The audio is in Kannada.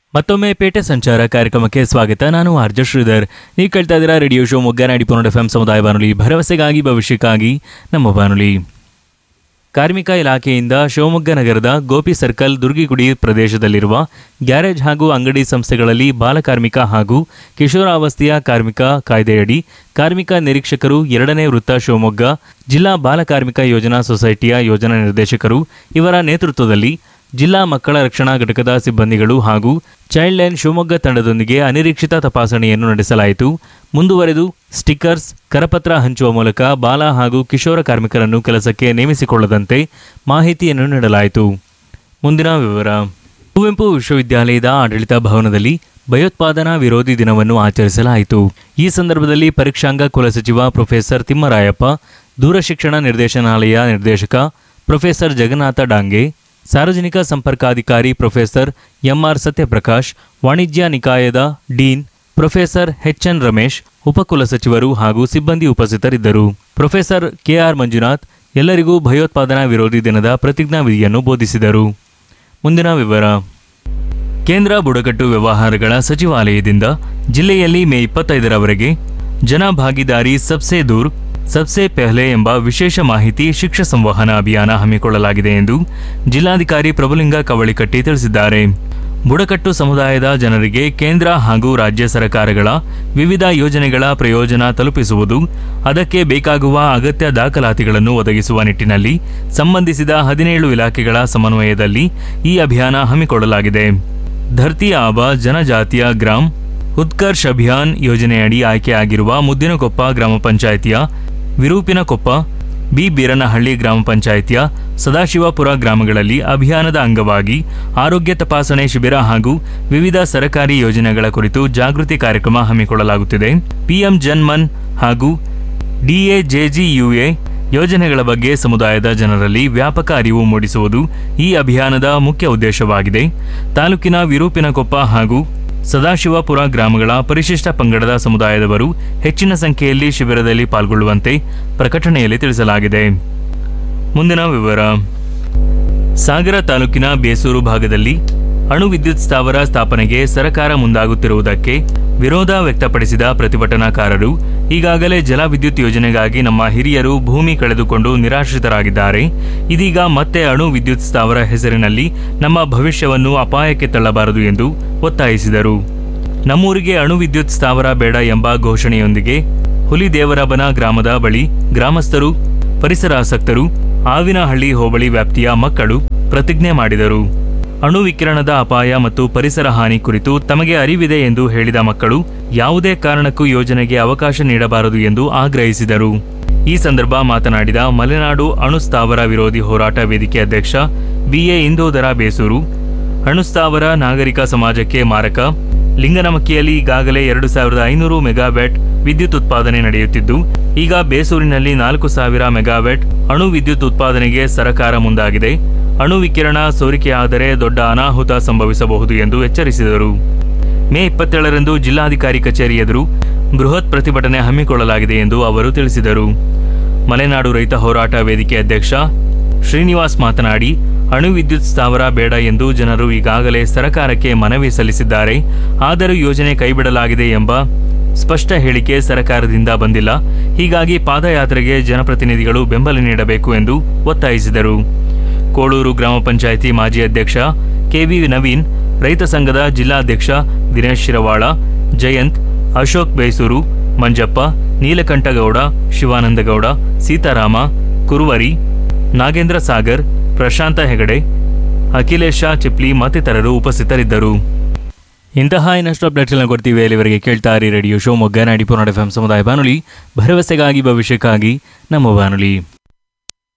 ಮತ್ತೊಮ್ಮೆ ಪೇಟೆ ಸಂಚಾರ ಕಾರ್ಯಕ್ರಮಕ್ಕೆ ಸ್ವಾಗತ ನಾನು ಆರ್ಜ ಶ್ರೀಧರ್ ನೀವು ಕೇಳ್ತಾ ಇದ್ದೀರಾ ರೇಡಿಯೋ ಶೋ ಮೊಗ್ಗನಾಡಿ ಪುನರ್ ಎಫ್ ಸಮುದಾಯ ಬಾನುಲಿ ಭರವಸೆಗಾಗಿ ಭವಿಷ್ಯಕ್ಕಾಗಿ ನಮ್ಮ ಬಾನುಲಿ ಕಾರ್ಮಿಕ ಇಲಾಖೆಯಿಂದ ಶಿವಮೊಗ್ಗ ನಗರದ ಗೋಪಿ ಸರ್ಕಲ್ ದುರ್ಗಿಗುಡಿ ಪ್ರದೇಶದಲ್ಲಿರುವ ಗ್ಯಾರೇಜ್ ಹಾಗೂ ಅಂಗಡಿ ಸಂಸ್ಥೆಗಳಲ್ಲಿ ಬಾಲಕಾರ್ಮಿಕ ಹಾಗೂ ಕಿಶೋರಾವಸ್ಥೆಯ ಕಾರ್ಮಿಕ ಕಾಯ್ದೆಯಡಿ ಕಾರ್ಮಿಕ ನಿರೀಕ್ಷಕರು ಎರಡನೇ ವೃತ್ತ ಶಿವಮೊಗ್ಗ ಜಿಲ್ಲಾ ಬಾಲಕಾರ್ಮಿಕ ಯೋಜನಾ ಸೊಸೈಟಿಯ ಯೋಜನಾ ನಿರ್ದೇಶಕರು ಇವರ ನೇತೃತ್ವದಲ್ಲಿ ಜಿಲ್ಲಾ ಮಕ್ಕಳ ರಕ್ಷಣಾ ಘಟಕದ ಸಿಬ್ಬಂದಿಗಳು ಹಾಗೂ ಚೈಲ್ಡ್ ಲೈನ್ ಶಿವಮೊಗ್ಗ ತಂಡದೊಂದಿಗೆ ಅನಿರೀಕ್ಷಿತ ತಪಾಸಣೆಯನ್ನು ನಡೆಸಲಾಯಿತು ಮುಂದುವರೆದು ಸ್ಟಿಕ್ಕರ್ಸ್ ಕರಪತ್ರ ಹಂಚುವ ಮೂಲಕ ಬಾಲ ಹಾಗೂ ಕಿಶೋರ ಕಾರ್ಮಿಕರನ್ನು ಕೆಲಸಕ್ಕೆ ನೇಮಿಸಿಕೊಳ್ಳದಂತೆ ಮಾಹಿತಿಯನ್ನು ನೀಡಲಾಯಿತು ಮುಂದಿನ ವಿವರ ಕುವೆಂಪು ವಿಶ್ವವಿದ್ಯಾಲಯದ ಆಡಳಿತ ಭವನದಲ್ಲಿ ಭಯೋತ್ಪಾದನಾ ವಿರೋಧಿ ದಿನವನ್ನು ಆಚರಿಸಲಾಯಿತು ಈ ಸಂದರ್ಭದಲ್ಲಿ ಪರೀಕ್ಷಾಂಗ ಕುಲಸಚಿವ ಪ್ರೊಫೆಸರ್ ತಿಮ್ಮರಾಯಪ್ಪ ದೂರಶಿಕ್ಷಣ ನಿರ್ದೇಶನಾಲಯ ನಿರ್ದೇಶಕ ಪ್ರೊಫೆಸರ್ ಜಗನ್ನಾಥ ಡಾಂಗೆ ಸಾರ್ವಜನಿಕ ಸಂಪರ್ಕಾಧಿಕಾರಿ ಪ್ರೊಫೆಸರ್ ಎಂಆರ್ ಸತ್ಯಪ್ರಕಾಶ್ ವಾಣಿಜ್ಯ ನಿಕಾಯದ ಡೀನ್ ಪ್ರೊಫೆಸರ್ ಎನ್ ರಮೇಶ್ ಉಪಕುಲಸಚಿವರು ಹಾಗೂ ಸಿಬ್ಬಂದಿ ಉಪಸ್ಥಿತರಿದ್ದರು ಪ್ರೊಫೆಸರ್ ಕೆಆರ್ ಮಂಜುನಾಥ್ ಎಲ್ಲರಿಗೂ ಭಯೋತ್ಪಾದನಾ ವಿರೋಧಿ ದಿನದ ಪ್ರತಿಜ್ಞಾವಿಧಿಯನ್ನು ಬೋಧಿಸಿದರು ಮುಂದಿನ ವಿವರ ಕೇಂದ್ರ ಬುಡಕಟ್ಟು ವ್ಯವಹಾರಗಳ ಸಚಿವಾಲಯದಿಂದ ಜಿಲ್ಲೆಯಲ್ಲಿ ಮೇ ಇಪ್ಪತ್ತೈದರವರೆಗೆ ಜನ ಭಾಗಿದಾರಿ ಸಬ್ಸೆ ದೂರ್ ಸಬ್ಸೆ ಪೆಹ್ಲೆ ಎಂಬ ವಿಶೇಷ ಮಾಹಿತಿ ಶಿಕ್ಷಾ ಸಂವಹನ ಅಭಿಯಾನ ಹಮ್ಮಿಕೊಳ್ಳಲಾಗಿದೆ ಎಂದು ಜಿಲ್ಲಾಧಿಕಾರಿ ಪ್ರಭುಲಿಂಗ ಕವಳಿಕಟ್ಟಿ ತಿಳಿಸಿದ್ದಾರೆ ಬುಡಕಟ್ಟು ಸಮುದಾಯದ ಜನರಿಗೆ ಕೇಂದ್ರ ಹಾಗೂ ರಾಜ್ಯ ಸರ್ಕಾರಗಳ ವಿವಿಧ ಯೋಜನೆಗಳ ಪ್ರಯೋಜನ ತಲುಪಿಸುವುದು ಅದಕ್ಕೆ ಬೇಕಾಗುವ ಅಗತ್ಯ ದಾಖಲಾತಿಗಳನ್ನು ಒದಗಿಸುವ ನಿಟ್ಟಿನಲ್ಲಿ ಸಂಬಂಧಿಸಿದ ಹದಿನೇಳು ಇಲಾಖೆಗಳ ಸಮನ್ವಯದಲ್ಲಿ ಈ ಅಭಿಯಾನ ಹಮ್ಮಿಕೊಳ್ಳಲಾಗಿದೆ ಧರ್ತಿ ಆಬ ಜನಜಾತಿಯ ಗ್ರಾಮ್ ಉತ್ಕರ್ಷ್ ಅಭಿಯಾನ್ ಯೋಜನೆಯಡಿ ಆಯ್ಕೆಯಾಗಿರುವ ಮುದ್ದಿನಕೊಪ್ಪ ಗ್ರಾಮ ಪಂಚಾಯಿತಿಯ ವಿರೂಪಿನಕೊಪ್ಪ ಬಿ ಬೀರನಹಳ್ಳಿ ಗ್ರಾಮ ಪಂಚಾಯಿತಿಯ ಸದಾಶಿವಪುರ ಗ್ರಾಮಗಳಲ್ಲಿ ಅಭಿಯಾನದ ಅಂಗವಾಗಿ ಆರೋಗ್ಯ ತಪಾಸಣೆ ಶಿಬಿರ ಹಾಗೂ ವಿವಿಧ ಸರಕಾರಿ ಯೋಜನೆಗಳ ಕುರಿತು ಜಾಗೃತಿ ಕಾರ್ಯಕ್ರಮ ಹಮ್ಮಿಕೊಳ್ಳಲಾಗುತ್ತಿದೆ ಪಿಎಂ ಜನ್ಮನ್ ಹಾಗೂ ಡಿಎಜೆಜಿಯುಎ ಯೋಜನೆಗಳ ಬಗ್ಗೆ ಸಮುದಾಯದ ಜನರಲ್ಲಿ ವ್ಯಾಪಕ ಅರಿವು ಮೂಡಿಸುವುದು ಈ ಅಭಿಯಾನದ ಮುಖ್ಯ ಉದ್ದೇಶವಾಗಿದೆ ತಾಲೂಕಿನ ವಿರೂಪಿನಕೊಪ್ಪ ಹಾಗೂ ಸದಾಶಿವಪುರ ಗ್ರಾಮಗಳ ಪರಿಶಿಷ್ಟ ಪಂಗಡದ ಸಮುದಾಯದವರು ಹೆಚ್ಚಿನ ಸಂಖ್ಯೆಯಲ್ಲಿ ಶಿಬಿರದಲ್ಲಿ ಪಾಲ್ಗೊಳ್ಳುವಂತೆ ಪ್ರಕಟಣೆಯಲ್ಲಿ ತಿಳಿಸಲಾಗಿದೆ ಮುಂದಿನ ವಿವರ ಸಾಗರ ತಾಲೂಕಿನ ಬೇಸೂರು ಭಾಗದಲ್ಲಿ ಅಣು ವಿದ್ಯುತ್ ಸ್ಥಾವರ ಸ್ಥಾಪನೆಗೆ ಸರ್ಕಾರ ಮುಂದಾಗುತ್ತಿರುವುದಕ್ಕೆ ವಿರೋಧ ವ್ಯಕ್ತಪಡಿಸಿದ ಪ್ರತಿಭಟನಾಕಾರರು ಈಗಾಗಲೇ ಜಲವಿದ್ಯುತ್ ಯೋಜನೆಗಾಗಿ ನಮ್ಮ ಹಿರಿಯರು ಭೂಮಿ ಕಳೆದುಕೊಂಡು ನಿರಾಶ್ರಿತರಾಗಿದ್ದಾರೆ ಇದೀಗ ಮತ್ತೆ ಅಣು ವಿದ್ಯುತ್ ಸ್ಥಾವರ ಹೆಸರಿನಲ್ಲಿ ನಮ್ಮ ಭವಿಷ್ಯವನ್ನು ಅಪಾಯಕ್ಕೆ ತಳ್ಳಬಾರದು ಎಂದು ಒತ್ತಾಯಿಸಿದರು ನಮ್ಮೂರಿಗೆ ಅಣು ವಿದ್ಯುತ್ ಸ್ಥಾವರ ಬೇಡ ಎಂಬ ಘೋಷಣೆಯೊಂದಿಗೆ ಹುಲಿದೇವರಬನ ಗ್ರಾಮದ ಬಳಿ ಗ್ರಾಮಸ್ಥರು ಪರಿಸರಾಸಕ್ತರು ಆವಿನಹಳ್ಳಿ ಹೋಬಳಿ ವ್ಯಾಪ್ತಿಯ ಮಕ್ಕಳು ಪ್ರತಿಜ್ಞೆ ಮಾಡಿದರು ಅಣು ವಿಕಿರಣದ ಅಪಾಯ ಮತ್ತು ಪರಿಸರ ಹಾನಿ ಕುರಿತು ತಮಗೆ ಅರಿವಿದೆ ಎಂದು ಹೇಳಿದ ಮಕ್ಕಳು ಯಾವುದೇ ಕಾರಣಕ್ಕೂ ಯೋಜನೆಗೆ ಅವಕಾಶ ನೀಡಬಾರದು ಎಂದು ಆಗ್ರಹಿಸಿದರು ಈ ಸಂದರ್ಭ ಮಾತನಾಡಿದ ಮಲೆನಾಡು ಅಣು ಸ್ಥಾವರ ವಿರೋಧಿ ಹೋರಾಟ ವೇದಿಕೆ ಅಧ್ಯಕ್ಷ ಬಿಎ ಇಂದೋದರ ಬೇಸೂರು ಅಣುಸ್ಥಾವರ ನಾಗರಿಕ ಸಮಾಜಕ್ಕೆ ಮಾರಕ ಲಿಂಗನಮಕ್ಕಿಯಲ್ಲಿ ಈಗಾಗಲೇ ಎರಡು ಸಾವಿರದ ಐನೂರು ಮೆಗಾವ್ಯಾಟ್ ವಿದ್ಯುತ್ ಉತ್ಪಾದನೆ ನಡೆಯುತ್ತಿದ್ದು ಈಗ ಬೇಸೂರಿನಲ್ಲಿ ನಾಲ್ಕು ಸಾವಿರ ಮೆಗಾವ್ಯಾಟ್ ಅಣು ವಿದ್ಯುತ್ ಉತ್ಪಾದನೆಗೆ ಸರಕಾರ ಮುಂದಾಗಿದೆ ಅಣು ವಿಕಿರಣ ಸೋರಿಕೆಯಾದರೆ ದೊಡ್ಡ ಅನಾಹುತ ಸಂಭವಿಸಬಹುದು ಎಂದು ಎಚ್ಚರಿಸಿದರು ಮೇ ಇಪ್ಪತ್ತೇಳರಂದು ಜಿಲ್ಲಾಧಿಕಾರಿ ಕಚೇರಿ ಎದುರು ಬೃಹತ್ ಪ್ರತಿಭಟನೆ ಹಮ್ಮಿಕೊಳ್ಳಲಾಗಿದೆ ಎಂದು ಅವರು ತಿಳಿಸಿದರು ಮಲೆನಾಡು ರೈತ ಹೋರಾಟ ವೇದಿಕೆ ಅಧ್ಯಕ್ಷ ಶ್ರೀನಿವಾಸ್ ಮಾತನಾಡಿ ಅಣು ವಿದ್ಯುತ್ ಸ್ಥಾವರ ಬೇಡ ಎಂದು ಜನರು ಈಗಾಗಲೇ ಸರಕಾರಕ್ಕೆ ಮನವಿ ಸಲ್ಲಿಸಿದ್ದಾರೆ ಆದರೂ ಯೋಜನೆ ಕೈಬಿಡಲಾಗಿದೆ ಎಂಬ ಸ್ಪಷ್ಟ ಹೇಳಿಕೆ ಸರಕಾರದಿಂದ ಬಂದಿಲ್ಲ ಹೀಗಾಗಿ ಪಾದಯಾತ್ರೆಗೆ ಜನಪ್ರತಿನಿಧಿಗಳು ಬೆಂಬಲ ನೀಡಬೇಕು ಎಂದು ಒತ್ತಾಯಿಸಿದರು ಕೋಳೂರು ಗ್ರಾಮ ಪಂಚಾಯಿತಿ ಮಾಜಿ ಅಧ್ಯಕ್ಷ ಕೆವಿ ನವೀನ್ ರೈತ ಸಂಘದ ಜಿಲ್ಲಾಧ್ಯಕ್ಷ ದಿನೇಶ್ ಶಿರವಾಳ ಜಯಂತ್ ಅಶೋಕ್ ಬೇಸೂರು ಮಂಜಪ್ಪ ನೀಲಕಂಠಗೌಡ ಶಿವಾನಂದಗೌಡ ಸೀತಾರಾಮ ಕುರುವರಿ ನಾಗೇಂದ್ರ ಸಾಗರ್ ಪ್ರಶಾಂತ ಹೆಗಡೆ ಅಖಿಲೇಶ ಚಿಪ್ಲಿ ಮತ್ತಿತರರು ಉಪಸ್ಥಿತರಿದ್ದರು ಇಂತಹ ಇನ್ನಷ್ಟು ಅಪ್ಡೇಟ್ಗಳನ್ನ ಕೊಡ್ತೀವಿ ಅಲ್ಲಿವರೆಗೆ ಕೇಳ್ತಾ ಇರಿ ರೇಡಿಯೋ ಶಿವಮೊಗ್ಗ ನಾಡಿ ಪುರಾಣ ಎಫ್ ಸಮುದಾಯ ಬಾನುಲಿ ಭರವಸೆಗಾಗಿ ಭವಿಷ್ಯಕ್ಕಾಗಿ ನಮ್ಮ ಬಾನುಲಿ